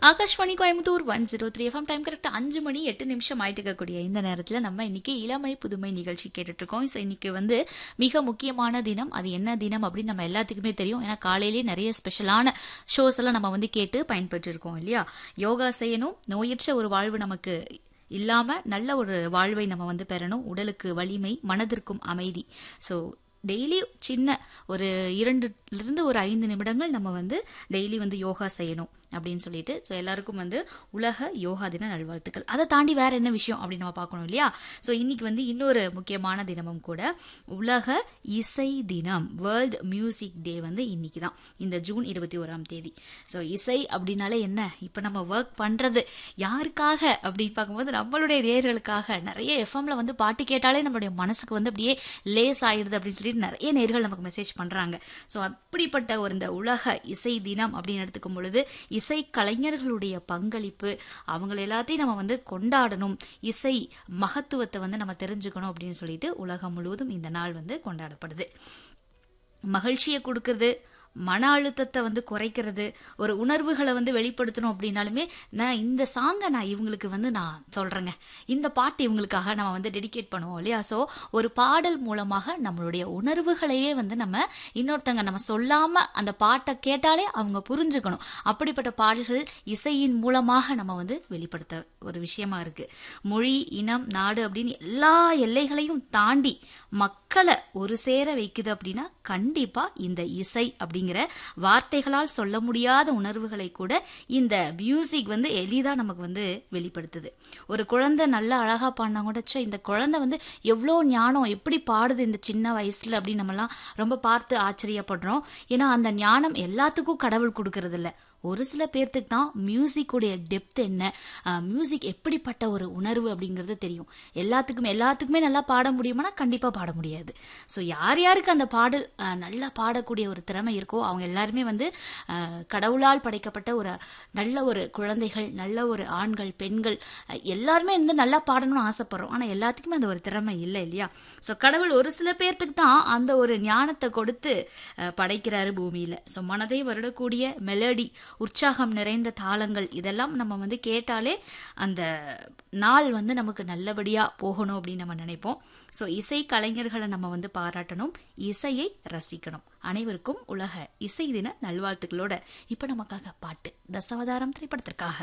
Akashvani Coimbatore one zero three FM time கரெக்டாக அஞ்சு மணி எட்டு நிமிஷம் ஆயிட்டு இருக்கக்கூடிய இந்த நேரத்தில் நம்ம இன்னைக்கு இளமை புதுமை நிகழ்ச்சி கேட்டுட்டு இருக்கோம் ஸோ இன்னைக்கு வந்து மிக முக்கியமான தினம் அது என்ன தினம் அப்படின்னு நம்ம எல்லாத்துக்குமே தெரியும் ஏன்னா காலையிலேயே நிறைய ஸ்பெஷலான ஷோஸ் எல்லாம் நம்ம வந்து கேட்டு பயன்பெற்று இருக்கோம் இல்லையா யோகா செய்யணும் நோயற்ற ஒரு வாழ்வு நமக்கு இல்லாம நல்ல ஒரு வாழ்வை நம்ம வந்து பெறணும் உடலுக்கு வலிமை மனதிற்கும் அமைதி ஸோ டெய்லி சின்ன ஒரு இரண்டுலேருந்து ஒரு ஐந்து நிமிடங்கள் நம்ம வந்து டெய்லி வந்து யோகா செய்யணும் அப்படின்னு சொல்லிட்டு ஸோ எல்லாருக்கும் வந்து உலக யோகா தின நல்வாழ்த்துக்கள் அதை தாண்டி வேற என்ன விஷயம் அப்படின்னு நம்ம பார்க்கணும் இல்லையா ஸோ இன்னைக்கு வந்து இன்னொரு முக்கியமான தினமும் கூட உலக இசை தினம் வேர்ல்ட் மியூசிக் டே வந்து இன்னைக்கு தான் இந்த ஜூன் இருபத்தி ஓராம் தேதி ஸோ இசை அப்படின்னாலே என்ன இப்போ நம்ம ஒர்க் பண்ணுறது யாருக்காக அப்படின்னு பார்க்கும்போது நம்மளுடைய நேர்களுக்காக நிறைய எஃப்எம்ல வந்து பாட்டு கேட்டாலே நம்மளுடைய மனசுக்கு வந்து அப்படியே லேஸ் ஆயிடுது அப்படின்னு சொல்லிட்டு நிறைய நேர்கள் நமக்கு மெசேஜ் பண்ணுறாங்க ஸோ அப்படிப்பட்ட ஒரு இந்த உலக இசை தினம் அப்படின்னு எடுத்துக்கும் பொழுது இசை கலைஞர்களுடைய பங்களிப்பு அவங்கள எல்லாத்தையும் நம்ம வந்து கொண்டாடணும் இசை மகத்துவத்தை வந்து நம்ம தெரிஞ்சுக்கணும் அப்படின்னு சொல்லிட்டு உலகம் முழுவதும் இந்த நாள் வந்து கொண்டாடப்படுது மகிழ்ச்சியை கொடுக்கறது மன அழுத்தத்தை வந்து குறைக்கிறது ஒரு உணர்வுகளை வந்து வெளிப்படுத்தணும் அப்படின்னாலுமே நான் இந்த சாங்கை நான் இவங்களுக்கு வந்து நான் சொல்கிறேங்க இந்த பாட்டு இவங்களுக்காக நம்ம வந்து டெடிகேட் பண்ணுவோம் இல்லையா ஸோ ஒரு பாடல் மூலமாக நம்மளுடைய உணர்வுகளையே வந்து நம்ம இன்னொருத்தங்க நம்ம சொல்லாமல் அந்த பாட்டை கேட்டாலே அவங்க புரிஞ்சுக்கணும் அப்படிப்பட்ட பாடல்கள் இசையின் மூலமாக நம்ம வந்து வெளிப்படுத்த ஒரு விஷயமா இருக்கு மொழி இனம் நாடு அப்படின்னு எல்லா எல்லைகளையும் தாண்டி மக்களை ஒரு சேர வைக்குது அப்படின்னா கண்டிப்பா இந்த இசை அப்படிங்கிற வார்த்தைகளால் சொல்ல முடியாத உணர்வுகளை கூட இந்த மியூசிக் வந்து எளிதா நமக்கு வந்து வெளிப்படுத்துது ஒரு குழந்தை நல்லா அழகா பாடினா கூட ச்சே இந்த குழந்தை வந்து எவ்வளோ ஞானம் எப்படி பாடுது இந்த சின்ன வயசுல அப்படின்னு நம்மலாம் ரொம்ப பார்த்து ஆச்சரியப்படுறோம் ஏன்னா அந்த ஞானம் எல்லாத்துக்கும் கடவுள் கொடுக்கறது இல்ல ஒரு சில பேர்த்துக்கு தான் மியூசிக்குடைய டெப்த் என்ன மியூசிக் எப்படிப்பட்ட ஒரு உணர்வு அப்படிங்கிறது தெரியும் எல்லாத்துக்குமே எல்லாத்துக்குமே நல்லா பாட முடியுமானா கண்டிப்பாக பாட முடியாது ஸோ யார் யாருக்கு அந்த பாடல் அஹ், நல்லா பாடக்கூடிய ஒரு திறமை இருக்கோ அவங்க எல்லாருமே வந்து அஹ், கடவுளால் படைக்கப்பட்ட ஒரு நல்ல ஒரு குழந்தைகள் நல்ல ஒரு ஆண்கள் பெண்கள் அஹ், எல்லாருமே வந்து நல்லா பாடணும்னு ஆசைப்படுறோம் ஆனால் எல்லாத்துக்குமே அந்த ஒரு திறமை இல்லை இல்லையா ஸோ கடவுள் ஒரு சில பேர்த்துக்கு தான் அந்த ஒரு ஞானத்தை கொடுத்து அஹ், படைக்கிறாரு பூமியில் ஸோ மனதை வருடக்கூடிய மெலடி உற்சாகம் நிறைந்த தாளங்கள் இதெல்லாம் நம்ம வந்து கேட்டாலே அந்த நாள் வந்து நமக்கு நல்லபடியாக போகணும் அப்படின்னு நம்ம நினைப்போம் ஸோ இசை கலைஞர்களை நம்ம வந்து பாராட்டணும் இசையை ரசிக்கணும் அனைவருக்கும் உலக இசை தின நல்வாழ்த்துக்களோட இப்போ நமக்காக பாட்டு தசாவதாரம் திரைப்படத்திற்காக